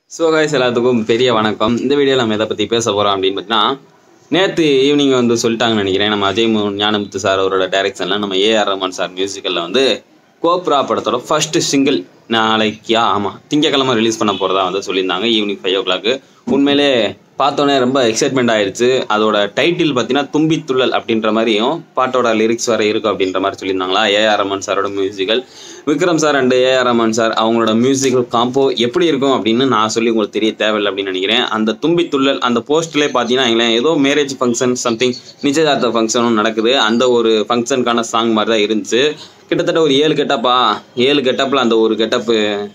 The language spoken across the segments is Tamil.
ஸோ கைஸ் எல்லாத்துக்கும் பெரிய வணக்கம் இந்த வீடியோவில் நம்ம எதை பற்றி பேச போகிறோம் அப்படின்னு பார்த்தீங்கன்னா நேற்று ஈவினிங் வந்து சொல்லிட்டாங்கன்னு நினைக்கிறேன் நம்ம அஜய் மு ஞானமுத்து சார் அவரோட டைரக்ஷனில் நம்ம ஏஆர் ரஹ்மான் சார் மியூசிக்கலில் வந்து கோப்ரா படத்தோட ஃபர்ஸ்ட் சிங்கிள் நாளைக்கியா ஆமாம் திங்கக்கிழமை ரிலீஸ் பண்ண போகிறதா வந்து சொல்லியிருந்தாங்க ஈவினிங் ஃபைவ் ஓ கிளாக்கு உண்மையிலே பார்த்தோன்னே ரொம்ப எக்ஸைட்மெண்ட் ஆயிடுச்சு அதோட டைட்டில் பார்த்தீங்கன்னா தும்பி துள்ளல் அப்படின்ற மாதிரியும் பாட்டோட லிரிக்ஸ் வர இருக்கும் அப்படின்ற மாதிரி சொல்லியிருந்தாங்களா ஏஆர் ரஹ்மான் சாரோட musical Vikram sir and AR Rahman sir அவங்களோட மியூசிக்கல் காம்போ எப்படி இருக்கும் அப்படின்னு நான் சொல்லி உங்களுக்கு தெரிய தேவையில்லை அப்படின்னு நினைக்கிறேன் அந்த தும்பி துள்ளல் அந்த போஸ்ட்லேயே பார்த்தீங்கன்னா எங்களேன் ஏதோ மேரேஜ் ஃபங்க்ஷன் சம்திங் நிச்சயதார்த்த ஃபங்க்ஷனும் நடக்குது அந்த ஒரு ஃபங்க்ஷனுக்கான சாங் மாதிரி தான் இருந்துச்சு கிட்டத்தட்ட ஒரு ஏழு கெட்டப்பா ஏழு கெட்டப்பில் அந்த ஒரு கெட்டப்பு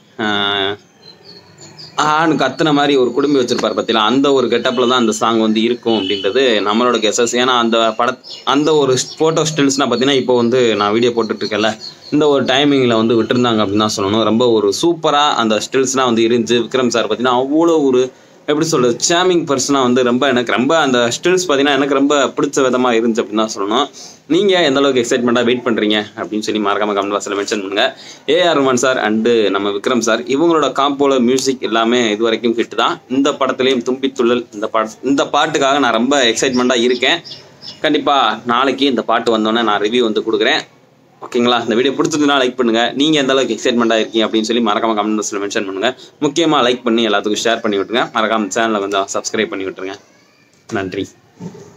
ஆன்னு கத்துன மாதிரி ஒரு குடும்பி வச்சிருப்பார் பார்த்தீங்களா அந்த ஒரு கெட்டப்பில் தான் அந்த சாங் வந்து இருக்கும் அப்படின்றது நம்மளோட கெசஸ் ஏன்னா அந்த பட அந்த ஒரு ஃபோட்டோ ஸ்டில்ஸ்னால் பார்த்தீங்கன்னா இப்போ வந்து நான் வீடியோ போட்டுட்ருக்கேன்ல இந்த ஒரு டைமிங்கில் வந்து விட்டுருந்தாங்க அப்படின்னு தான் சொல்லணும் ரொம்ப ஒரு சூப்பராக அந்த ஸ்டில்ஸ்லாம் வந்து இருந்துச்சு விக்ரம் சார் பார்த்தீங்கன்னா அவ்வளோ ஒரு எப்படி சொல்கிறது சேமிங் பர்சனாக வந்து ரொம்ப எனக்கு ரொம்ப அந்த ஸ்டில்ஸ் பார்த்தீங்கன்னா எனக்கு ரொம்ப பிடிச்ச விதமாக இருந்துச்சு அப்படின்னு தான் சொல்லணும் நீங்கள் எந்த அளவுக்கு எக்ஸைட்மெண்ட்டாக வெயிட் பண்ணுறீங்க அப்படின்னு சொல்லி மறக்காம கமெண்ட் பாக்ஸில் மென்ஷன் பண்ணுங்க ஏஆர் ரஹ்மான் சார் அண்டு நம்ம விக்ரம் சார் இவங்களோட காம்போல மியூசிக் எல்லாமே இது வரைக்கும் ஹிட் தான் இந்த படத்துலேயும் தும்பித்துள்ளல் இந்த பாட் இந்த பாட்டுக்காக நான் ரொம்ப எக்ஸைட்மெண்ட்டாக இருக்கேன் கண்டிப்பாக நாளைக்கு இந்த பாட்டு வந்தோன்னே நான் ரிவ்யூ வந்து கொடுக்குறேன் ஓகேங்களா இந்த வீடியோ பிடிச்சதுன்னா லைக் பண்ணுங்க நீங்க எந்த அளவுக்கு எக்ஸைட்மெண்ட்டாக இருக்கீங்க அப்படின்னு சொல்லி மறக்காம கமெண்ட் பாக்ஸில் மென்ஷன் பண்ணுங்க முக்கியமாக லைக் பண்ணி எல்லாத்துக்கும் ஷேர் பண்ணி விட்டுருங்க மறக்காம சேனலை கொஞ்சம் சப்ஸ்கிரைப் பண்ணி விட்டுருங்க நன்றி